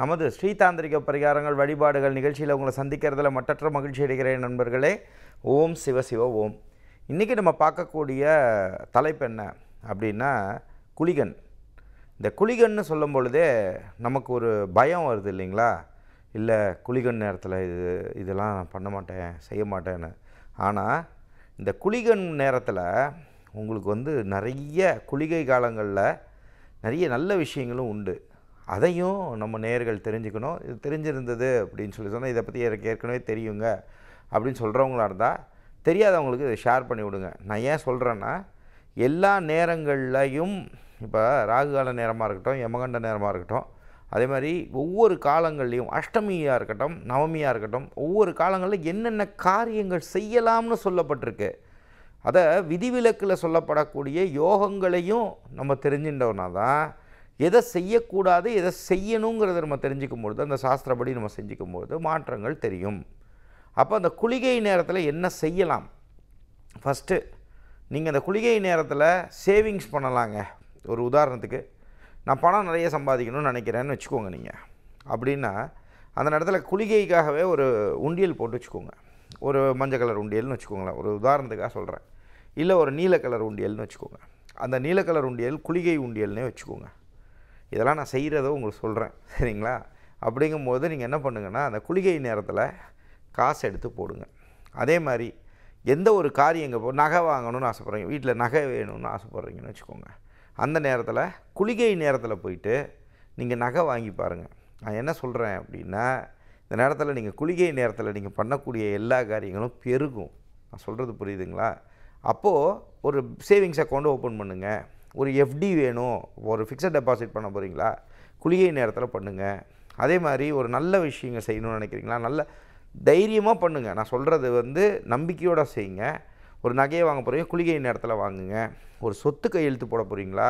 நமது ஸ்ரீதாந்திரிக பரிகாரங்கள் வழிபாடுகள் நிகழ்ச்சியில் உங்களை சந்திக்கிறதுல மட்டற்ற மகிழ்ச்சி அடைகிறேன் நண்பர்களே ஓம் சிவ சிவ ஓம் இன்றைக்கி நம்ம பார்க்கக்கூடிய தலைப்பு என்ன அப்படின்னா குளிகன் இந்த குளிகன்னு சொல்லும் பொழுதே நமக்கு ஒரு பயம் வருது இல்லைங்களா இல்லை குளிகன் நேரத்தில் இது இதெல்லாம் நான் பண்ண மாட்டேன் செய்ய மாட்டேன்னு ஆனால் இந்த குளிகன் நேரத்தில் உங்களுக்கு வந்து நிறைய குளிகை காலங்களில் நிறைய நல்ல விஷயங்களும் உண்டு அதையும் நம்ம நேர்கள் தெரிஞ்சுக்கணும் இது தெரிஞ்சிருந்தது அப்படின்னு சொல்லி சொன்னால் இதை பற்றி எனக்கு ஏற்கனவே தெரியுங்க அப்படின்னு சொல்கிறவங்களா இருந்தால் தெரியாதவங்களுக்கு இதை ஷேர் பண்ணி விடுங்க நான் ஏன் சொல்கிறேன்னா எல்லா நேரங்கள்லையும் இப்போ ராகுகால நேரமாக இருக்கட்டும் யமகண்ட நேரமாக இருக்கட்டும் அதே மாதிரி ஒவ்வொரு காலங்கள்லையும் அஷ்டமியாக இருக்கட்டும் நவமியாக இருக்கட்டும் ஒவ்வொரு காலங்களில் என்னென்ன காரியங்கள் செய்யலாம்னு சொல்லப்பட்டிருக்கு அதை விதிவிலக்கில் சொல்லப்படக்கூடிய யோகங்களையும் நம்ம தெரிஞ்சுட்டோம்னா தான் எதை செய்யக்கூடாது எதை செய்யணுங்கிறத நம்ம தெரிஞ்சுக்கும் பொழுது அந்த சாஸ்திரப்படி நம்ம செஞ்சுக்கும் பொழுது மாற்றங்கள் தெரியும் அப்போ அந்த குளிகை நேரத்தில் என்ன செய்யலாம் ஃபஸ்ட்டு நீங்கள் அந்த குளிகை நேரத்தில் சேவிங்ஸ் பண்ணலாங்க ஒரு உதாரணத்துக்கு நான் பணம் நிறைய சம்பாதிக்கணும்னு நினைக்கிறேன்னு வச்சுக்கோங்க நீங்கள் அப்படின்னா அந்த நேரத்தில் குளிகைக்காகவே ஒரு உண்டியல் போட்டு வச்சுக்கோங்க ஒரு மஞ்சள் கலர் உண்டியல்னு வச்சுக்கோங்களேன் ஒரு உதாரணத்துக்காக சொல்கிறேன் இல்லை ஒரு நீல கலர் உண்டியல்னு வச்சுக்கோங்க அந்த நீல கலர் உண்டியல் குளிகை உண்டியல்னே வச்சுக்கோங்க இதெல்லாம் நான் செய்கிறத உங்களுக்கு சொல்கிறேன் சரிங்களா அப்படிங்கும்போது நீங்கள் என்ன பண்ணுங்கன்னா அந்த குளிகை நேரத்தில் காசு எடுத்து போடுங்க அதே மாதிரி எந்த ஒரு காரியங்க போ நகை வாங்கணும்னு ஆசைப்பட்றீங்க வீட்டில் நகை வேணும்னு ஆசைப்பட்றீங்கன்னு வச்சுக்கோங்க அந்த நேரத்தில் குளிகை நேரத்தில் போயிட்டு நீங்கள் நகை வாங்கி பாருங்கள் நான் என்ன சொல்கிறேன் அப்படின்னா இந்த நேரத்தில் நீங்கள் குளிகை நேரத்தில் நீங்கள் பண்ணக்கூடிய எல்லா காரியங்களும் பெருகும் நான் சொல்கிறது புரியுதுங்களா அப்போது ஒரு சேவிங்ஸ் அக்கௌண்ட் ஓப்பன் பண்ணுங்கள் ஒரு எஃப்டி வேணும் ஒரு ஃபிக்ஸட் டெபாசிட் பண்ண போகிறீங்களா குளிகை நேரத்தில் பண்ணுங்கள் அதே மாதிரி ஒரு நல்ல விஷயங்கள் செய்யணும்னு நினைக்கிறீங்களா நல்ல தைரியமாக பண்ணுங்கள் நான் சொல்கிறது வந்து நம்பிக்கையோடு செய்யுங்க ஒரு நகையை வாங்க போகிறீங்க குளிகை நேரத்தில் வாங்குங்க ஒரு சொத்து கையெழுத்து போட போகிறீங்களா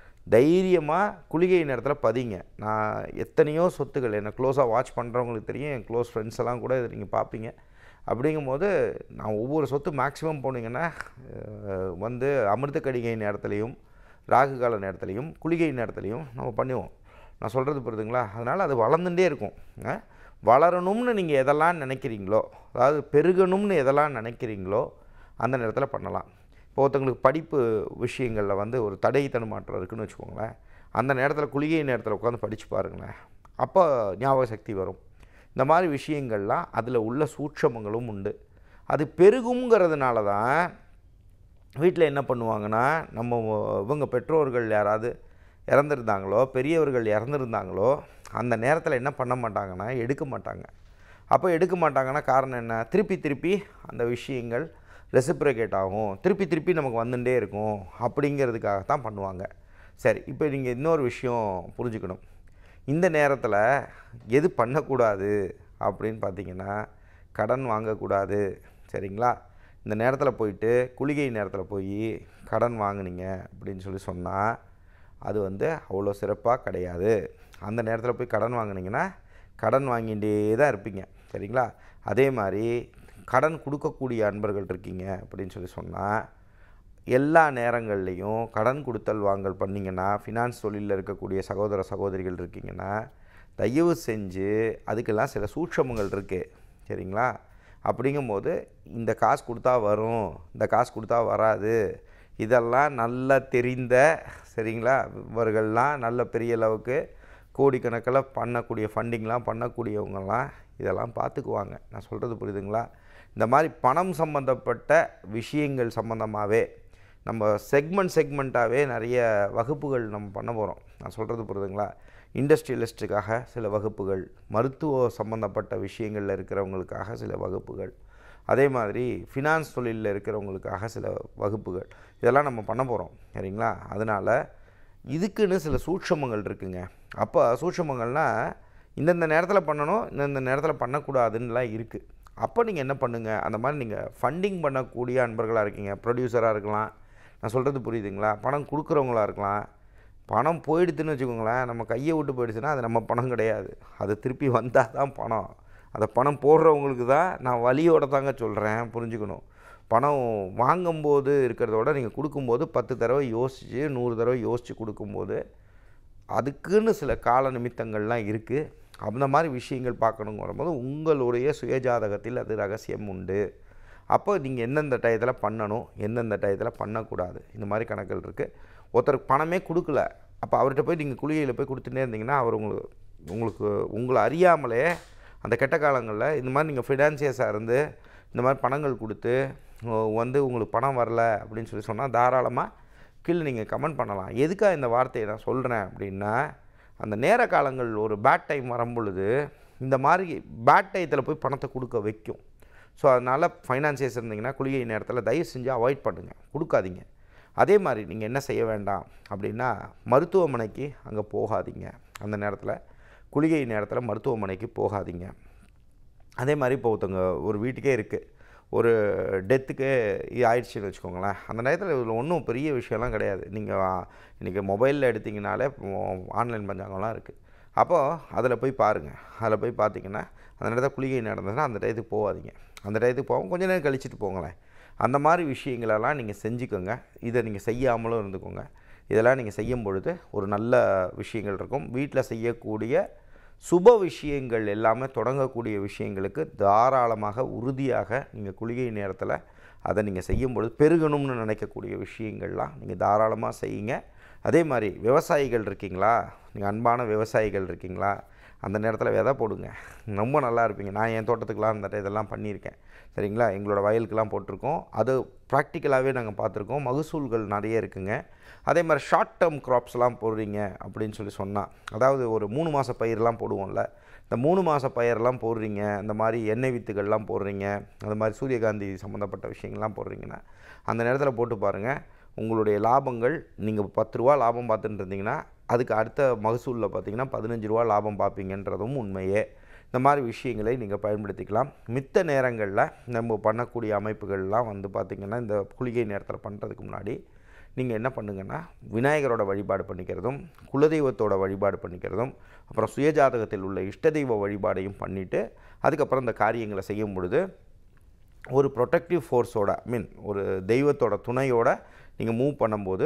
தைரியமாக குளிகை நேரத்தில் பதிங்க நான் எத்தனையோ சொத்துக்கள் என்னை க்ளோஸாக வாட்ச் பண்ணுறவங்களுக்கு தெரியும் என் க்ளோஸ் ஃப்ரெண்ட்ஸ் எல்லாம் கூட இதை நீங்கள் பார்ப்பீங்க அப்படிங்கும்போது நான் ஒவ்வொரு சொத்து மேக்ஸிமம் போனீங்கன்னா அஹ், வந்து அமிர்த கடிகை நேரத்துலையும் ராகு கால நேரத்துலையும் குளிகை நேரத்துலையும் நம்ம பண்ணுவோம் நான் சொல்கிறது புரியுதுங்களா அதனால் அது வளர்ந்துட்டே இருக்கும் அஹ், வளரணும்னு நீங்கள் எதெல்லாம் நினைக்கிறீங்களோ அதாவது பெருகணும்னு எதெல்லாம் நினைக்கிறீங்களோ அந்த நேரத்தில் பண்ணலாம் இப்போ ஒருத்தங்களுக்கு படிப்பு விஷயங்களில் வந்து ஒரு தடை தடுமாற்றம் இருக்குன்னு வச்சுக்கோங்களேன் அந்த நேரத்தில் குளிகை நேரத்தில் உட்காந்து படித்து பாருங்களேன் அப்போ ஞாபக சக்தி வரும் இந்த மாதிரி விஷயங்கள்லாம் அதில் உள்ள சூட்சமங்களும் உண்டு அது பெருகுங்கிறதுனால தான் வீட்டில் என்ன பண்ணுவாங்கன்னா நம்ம இவங்க பெற்றோர்கள் யாராவது இறந்துருந்தாங்களோ பெரியவர்கள் இறந்துருந்தாங்களோ அந்த நேரத்தில் என்ன பண்ண மாட்டாங்கன்னா எடுக்க மாட்டாங்க அப்போ எடுக்க மாட்டாங்கன்னா காரணம் என்ன திருப்பி திருப்பி அந்த விஷயங்கள் ரெசிப்ரிகேட் ஆகும் திருப்பி திருப்பி நமக்கு வந்துட்டே இருக்கும் அப்படிங்கிறதுக்காக தான் பண்ணுவாங்க சரி இப்போ நீங்கள் இன்னொரு விஷயம் புரிஞ்சுக்கணும் இந்த நேரத்தில் எது பண்ணக்கூடாது அப்படின்னு பார்த்தீங்கன்னா கடன் வாங்கக்கூடாது சரிங்களா இந்த நேரத்தில் போயிட்டு குளிகை நேரத்தில் போய் கடன் வாங்குனீங்க அப்படின்னு சொல்லி சொன்னால் அது வந்து அவ்வளோ சிறப்பாக கிடையாது அந்த நேரத்தில் போய் கடன் வாங்குனீங்கன்னா கடன் வாங்கிட்டே தான் இருப்பீங்க சரிங்களா அதே மாதிரி கடன் கொடுக்கக்கூடிய அன்பர்கள் இருக்கீங்க அப்படின்னு சொல்லி சொன்னால் எல்லா நேரங்கள்லேயும் கடன் கொடுத்தல் வாங்கல் பண்ணிங்கன்னா ஃபினான்ஸ் தொழிலில் இருக்கக்கூடிய சகோதர சகோதரிகள் இருக்கீங்கன்னா தயவு செஞ்சு அதுக்கெல்லாம் சில சூட்சமங்கள் இருக்குது சரிங்களா அப்படிங்கும்போது இந்த காசு கொடுத்தா வரும் இந்த காசு கொடுத்தா வராது இதெல்லாம் நல்லா தெரிந்த சரிங்களா இவர்கள்லாம் நல்ல பெரிய அளவுக்கு கோடிக்கணக்கில் பண்ணக்கூடிய ஃபண்டிங்லாம் பண்ணக்கூடியவங்கெல்லாம் இதெல்லாம் பார்த்துக்குவாங்க நான் சொல்கிறது புரியுதுங்களா இந்த மாதிரி பணம் சம்மந்தப்பட்ட விஷயங்கள் சம்மந்தமாகவே நம்ம செக்மெண்ட் செக்மெண்ட்டாகவே நிறைய வகுப்புகள் நம்ம பண்ண போகிறோம் நான் சொல்கிறது புரியுதுங்களா இண்டஸ்ட்ரியலிஸ்ட்டுக்காக சில வகுப்புகள் மருத்துவ சம்மந்தப்பட்ட விஷயங்களில் இருக்கிறவங்களுக்காக சில வகுப்புகள் அதே மாதிரி ஃபினான்ஸ் தொழிலில் இருக்கிறவங்களுக்காக சில வகுப்புகள் இதெல்லாம் நம்ம பண்ண போகிறோம் சரிங்களா அதனால் இதுக்குன்னு சில சூட்சமங்கள் இருக்குங்க அப்போ சூட்சமங்கள்னால் இந்தந்த நேரத்தில் பண்ணணும் இந்தந்த நேரத்தில் பண்ணக்கூடாதுன்னுலாம் இருக்குது அப்போ நீங்கள் என்ன பண்ணுங்கள் அந்த மாதிரி நீங்கள் ஃபண்டிங் பண்ணக்கூடிய அன்பர்களாக இருக்கீங்க ப்ரொடியூசராக இருக்கலாம் நான் சொல்கிறது புரியுதுங்களா பணம் கொடுக்குறவங்களா இருக்கலாம் பணம் போயிடுதுன்னு வச்சுக்கோங்களேன் நம்ம கையை விட்டு போயிடுச்சுன்னா அது நம்ம பணம் கிடையாது அது திருப்பி வந்தால் தான் பணம் அந்த பணம் போடுறவங்களுக்கு தான் நான் வழியோட தாங்க சொல்கிறேன் புரிஞ்சுக்கணும் பணம் வாங்கும்போது இருக்கிறத விட நீங்கள் கொடுக்கும்போது பத்து தடவை யோசித்து நூறு தடவை யோசித்து கொடுக்கும்போது அதுக்குன்னு சில கால நிமித்தங்கள்லாம் இருக்குது அந்த மாதிரி விஷயங்கள் பார்க்கணுங்க வரும்போது உங்களுடைய சுயஜாதகத்தில் அது ரகசியம் உண்டு அப்போ நீங்கள் எந்தெந்த டயத்தில் பண்ணணும் எந்தெந்த டயத்தில் பண்ணக்கூடாது இந்த மாதிரி கணக்குகள் இருக்குது ஒருத்தருக்கு பணமே கொடுக்கல அப்போ அவர்கிட்ட போய் நீங்கள் குளிகையில் போய் கொடுத்துட்டே இருந்தீங்கன்னா அவர் உங்களுக்கு உங்களுக்கு உங்களை அறியாமலே அந்த கெட்ட காலங்களில் இந்த மாதிரி நீங்கள் ஃபினான்சியஸாக இருந்து இந்த மாதிரி பணங்கள் கொடுத்து ஓ, வந்து உங்களுக்கு பணம் வரல அப்படின்னு சொல்லி சொன்னால் தாராளமாக கீழே நீங்கள் கமெண்ட் பண்ணலாம் எதுக்காக இந்த வார்த்தையை நான் சொல்கிறேன் அப்படின்னா அந்த நேர காலங்கள் ஒரு பேட் டைம் வரும்பொழுது இந்த மாதிரி பேட் டயத்தில் போய் பணத்தை கொடுக்க வைக்கும் ஸோ அதனால் ஃபைனான்சியர்ஸ் இருந்தீங்கன்னா குளிகை நேரத்தில் தயவு செஞ்சு அவாய்ட் பண்ணுங்கள் கொடுக்காதீங்க அதே மாதிரி நீங்கள் என்ன செய்ய வேண்டாம் அப்படின்னா மருத்துவமனைக்கு அங்கே போகாதீங்க அந்த நேரத்தில் குளிகை நேரத்தில் மருத்துவமனைக்கு போகாதீங்க அதே மாதிரி இப்போ ஒருத்தவங்க ஒரு வீட்டுக்கே இருக்குது ஒரு டெத்துக்கு ஆயிடுச்சுன்னு வச்சுக்கோங்களேன் அந்த நேரத்தில் இதில் ஒன்றும் பெரிய விஷயம்லாம் கிடையாது நீங்கள் இன்றைக்கி மொபைலில் எடுத்தீங்கனாலே ஆன்லைன் பஞ்சாங்கம்லாம் இருக்குது அப்போது அதில் போய் பாருங்கள் அதில் போய் பார்த்தீங்கன்னா அந்த நேரத்தில் குளிகை நடந்ததுன்னா அந்த டயத்துக்கு போகாதீங்க அந்த டயத்துக்கு போக கொஞ்ச நேரம் கழிச்சிட்டு போங்களேன் அந்த மாதிரி விஷயங்களெல்லாம் நீங்கள் செஞ்சுக்கோங்க இதை நீங்கள் செய்யாமலும் இருந்துக்கோங்க இதெல்லாம் நீங்கள் செய்யும் பொழுது ஒரு நல்ல விஷயங்கள் இருக்கும் வீட்டில் செய்யக்கூடிய சுப விஷயங்கள் எல்லாமே தொடங்கக்கூடிய விஷயங்களுக்கு தாராளமாக உறுதியாக நீங்கள் குளிகை நேரத்தில் அதை நீங்கள் செய்யும் பொழுது பெருகணும்னு நினைக்கக்கூடிய விஷயங்கள்லாம் நீங்கள் தாராளமாக செய்யுங்க அதே மாதிரி விவசாயிகள் இருக்கீங்களா நீங்கள் அன்பான விவசாயிகள் இருக்கீங்களா அந்த நேரத்தில் விதை போடுங்க ரொம்ப நல்லா இருப்பீங்க நான் என் தோட்டத்துக்கெலாம் அந்த இதெல்லாம் பண்ணியிருக்கேன் சரிங்களா எங்களோட வயலுக்கெல்லாம் போட்டிருக்கோம் அது ப்ராக்டிக்கலாகவே நாங்கள் பார்த்துருக்கோம் மகசூல்கள் நிறைய இருக்குங்க அதே மாதிரி ஷார்ட் டேர்ம் க்ராப்ஸ்லாம் போடுறீங்க அப்படின்னு சொல்லி சொன்னால் அதாவது ஒரு மூணு மாத பயிரெலாம் போடுவோம்ல இந்த மூணு மாத பயிரெல்லாம் போடுறீங்க இந்த மாதிரி எண்ணெய் வித்துகள்லாம் போடுறீங்க அந்த மாதிரி சூரியகாந்தி சம்மந்தப்பட்ட விஷயங்கள்லாம் போடுறீங்கன்னா அந்த நேரத்தில் போட்டு பாருங்கள் உங்களுடைய லாபங்கள் நீங்கள் பத்து ரூபா லாபம் பார்த்துட்டு இருந்தீங்கன்னா அதுக்கு அடுத்த மகசூலில் பார்த்தீங்கன்னா பதினஞ்சு ரூபா லாபம் பார்ப்பீங்கன்றதும் உண்மையே இந்த மாதிரி விஷயங்களை நீங்கள் பயன்படுத்திக்கலாம் மித்த நேரங்களில் நம்ம பண்ணக்கூடிய அமைப்புகள்லாம் வந்து பார்த்திங்கன்னா இந்த குளிகை நேரத்தில் பண்ணுறதுக்கு முன்னாடி நீங்கள் என்ன பண்ணுங்கன்னா விநாயகரோட வழிபாடு பண்ணிக்கிறதும் குலதெய்வத்தோட வழிபாடு பண்ணிக்கிறதும் அப்புறம் சுயஜாதகத்தில் உள்ள இஷ்ட தெய்வ வழிபாடையும் பண்ணிவிட்டு அதுக்கப்புறம் இந்த காரியங்களை செய்யும் பொழுது ஒரு ப்ரொடெக்டிவ் ஃபோர்ஸோட மீன் ஒரு தெய்வத்தோட துணையோட நீங்கள் மூவ் பண்ணும்போது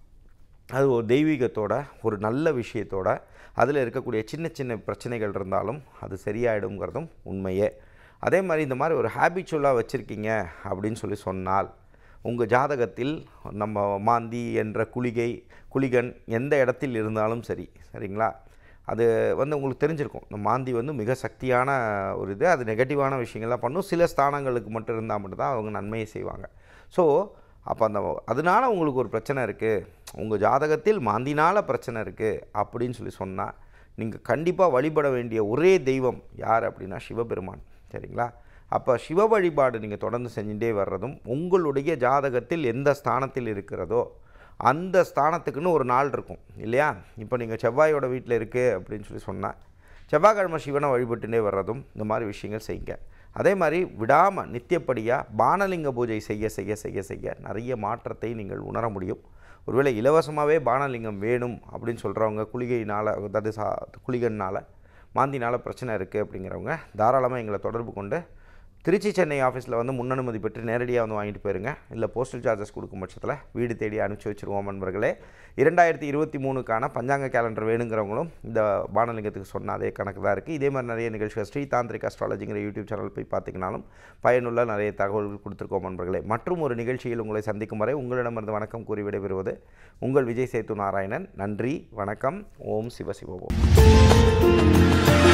அது ஒரு தெய்வீகத்தோட ஒரு நல்ல விஷயத்தோட அதில் இருக்கக்கூடிய சின்ன சின்ன பிரச்சனைகள் இருந்தாலும் அது சரியாயிடுங்கிறதும் உண்மையே அதே மாதிரி இந்த மாதிரி ஒரு ஹேபிச்சுவலாக வச்சுருக்கீங்க அப்படின்னு சொல்லி சொன்னால் உங்கள் ஜாதகத்தில் நம்ம மாந்தி என்ற குளிகை குளிகன் எந்த இடத்தில் இருந்தாலும் சரி சரிங்களா அது வந்து உங்களுக்கு தெரிஞ்சிருக்கும் இந்த மாந்தி வந்து மிக சக்தியான ஒரு இது அது நெகட்டிவான விஷயங்கள்லாம் பண்ணும் சில ஸ்தானங்களுக்கு மட்டும் இருந்தால் மட்டும்தான் அவங்க நன்மையை செய்வாங்க ஸோ அப்போ அந்த அதனால உங்களுக்கு ஒரு பிரச்சனை இருக்குது உங்கள் ஜாதகத்தில் மாந்தினால பிரச்சனை இருக்குது அப்படின்னு சொல்லி சொன்னால் நீங்கள் கண்டிப்பாக வழிபட வேண்டிய ஒரே தெய்வம் யார் அப்படின்னா சிவபெருமான் சரிங்களா அப்போ சிவ வழிபாடு நீங்கள் தொடர்ந்து செஞ்சுட்டே வர்றதும் உங்களுடைய ஜாதகத்தில் எந்த ஸ்தானத்தில் இருக்கிறதோ அந்த ஸ்தானத்துக்குன்னு ஒரு நாள் இருக்கும் இல்லையா இப்போ நீங்கள் செவ்வாயோட வீட்டில் இருக்குது அப்படின்னு சொல்லி சொன்னால் செவ்வாய்க்கிழமை சிவனை வழிபட்டுனே வர்றதும் இந்த மாதிரி விஷயங்கள் செய்யுங்க அதே மாதிரி விடாமல் நித்தியப்படியாக பானலிங்க பூஜை செய்ய செய்ய செய்ய செய்ய நிறைய மாற்றத்தை நீங்கள் உணர முடியும் ஒருவேளை இலவசமாகவே பானலிங்கம் வேணும் அப்படின்னு சொல்கிறவங்க குளிகையினால் அதாவது சா குளிகனால் மாந்தினால் பிரச்சனை இருக்குது அப்படிங்கிறவங்க தாராளமாக எங்களை தொடர்பு கொண்டு திருச்சி சென்னை ஆஃபீஸில் வந்து முன்னனுமதி பெற்று நேரடியாக வந்து வாங்கிட்டு போயிருங்க இல்லை போஸ்டல் சார்ஜஸ் கொடுக்கும் பட்சத்தில் வீடு தேடி அனுப்பிச்சி வச்சுருவோம் நண்பர்களே இரண்டாயிரத்தி இருபத்தி மூணுக்கான பஞ்சாங்க கேலண்டர் வேணுங்கிறவங்களும் இந்த பானலிங்கத்துக்கு சொன்ன அதே கணக்கு தான் இருக்குது இதே மாதிரி நிறைய நிகழ்ச்சிகள் ஸ்ரீ தாந்திரிக் அஸ்ட்ராலஜிங்கிற யூடியூப் சேனல் போய் பார்த்தீங்கனாலும் பயனுள்ள நிறைய தகவல்கள் கொடுத்துருக்கோம் நண்பர்களே மற்றும் ஒரு நிகழ்ச்சியில் உங்களை சந்திக்கும் வரை உங்களிடமிருந்து வணக்கம் கூறி விடைபெறுவது உங்கள் விஜய் சேத்து நாராயணன் நன்றி வணக்கம் ஓம் சிவ சிவ ஓம்